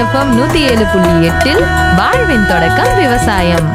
FM நூத்தி ஏழு புள்ளி எட்டில் வாழ்வின் தொடக்கம் விவசாயம்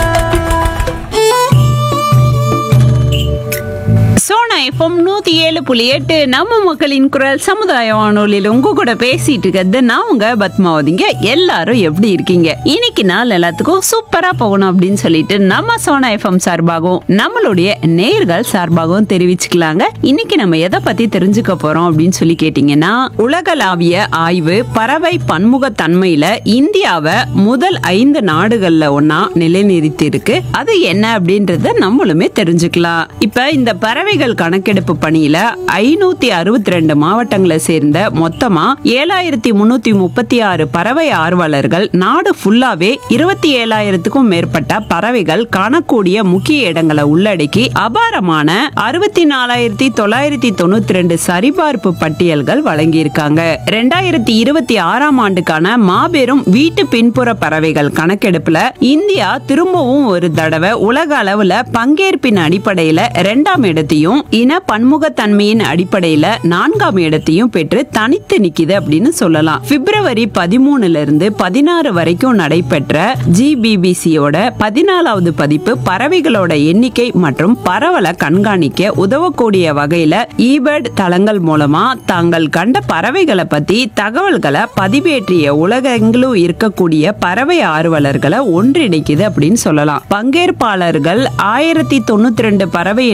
சோனா எஃப்எம் நூத்தி ஏழு புள்ளி எட்டு நம்ம மக்களின் குரல் சமுதாய வானொலியில் உங்க கூட பேசிட்டு இருக்கிறது நான் உங்க பத்மாவதிங்க எல்லாரும் எப்படி இருக்கீங்க இன்னைக்கு நாள் எல்லாத்துக்கும் சூப்பரா போகணும் அப்படின்னு சொல்லிட்டு நம்ம சோனா எஃப்எம் சார்பாகவும் நம்மளுடைய நேர்கள் சார்பாகவும் தெரிவிச்சுக்கலாங்க இன்னைக்கு நம்ம எதை பத்தி தெரிஞ்சுக்க போறோம் அப்படின்னு சொல்லி கேட்டீங்கன்னா உலகளாவிய ஆய்வு பறவை பன்முகத்தன்மையில இந்தியாவை முதல் ஐந்து நாடுகள்ல ஒன்னா நிலைநிறுத்தி இருக்கு அது என்ன அப்படின்றத நம்மளுமே தெரிஞ்சுக்கலாம் இப்ப இந்த பறவைகள் கணக்கெடுப்பு பணியில ஐநூத்தி அறுபத்தி ரெண்டு மாவட்டங்களை சேர்ந்த மொத்தமா ஏழாயிரத்தி முன்னூத்தி முப்பத்தி ஆறு பறவை ஆர்வலர்கள் நாடு ஃபுல்லாவே இருபத்தி ஏழாயிரத்துக்கும் மேற்பட்ட பறவைகள் காணக்கூடிய முக்கிய இடங்களை உள்ளடக்கி அபாரமான அறுபத்தி நாலாயிரத்தி தொள்ளாயிரத்தி தொண்ணூத்தி ரெண்டு சரிபார்ப்பு பட்டியல்கள் வழங்கியிருக்காங்க ரெண்டாயிரத்தி இருபத்தி ஆறாம் ஆண்டுக்கான மாபெரும் வீட்டு பின்புற பறவைகள் கணக்கெடுப்புல இந்தியா திரும்பவும் ஒரு தடவை உலக அளவுல பங்கேற்பின் அடிப்படையில இரண்டாம் இடத்தையும் இன பன்முகத்தன்மையின் அடிப்படையில நான்காம் இடத்தையும் பெற்று தனித்து நிக்குது அப்படின்னு சொல்லலாம் பிப்ரவரி பதிமூணுல இருந்து பதினாறு வரைக்கும் நடைபெற்ற ஜிபிபிசியோட பதினாலாவது பதிப்பு பறவைகளோட எண்ணிக்கை மற்றும் பரவலை கண்காணிக்க உதவக்கூடிய வகையில ஈபர்ட் தளங்கள் மூலமா தாங்கள் கண்ட பறவைகளை பத்தி தகவல்களை பதிவேற்றிய உலகெங்கிலும் இருக்கக்கூடிய பறவை ஆர்வலர்களை ஒன்றிணைக்குது அப்படின்னு சொல்லலாம் பங்கேற்பாளர்கள் ஆயிரத்தி தொண்ணூத்தி ரெண்டு பறவை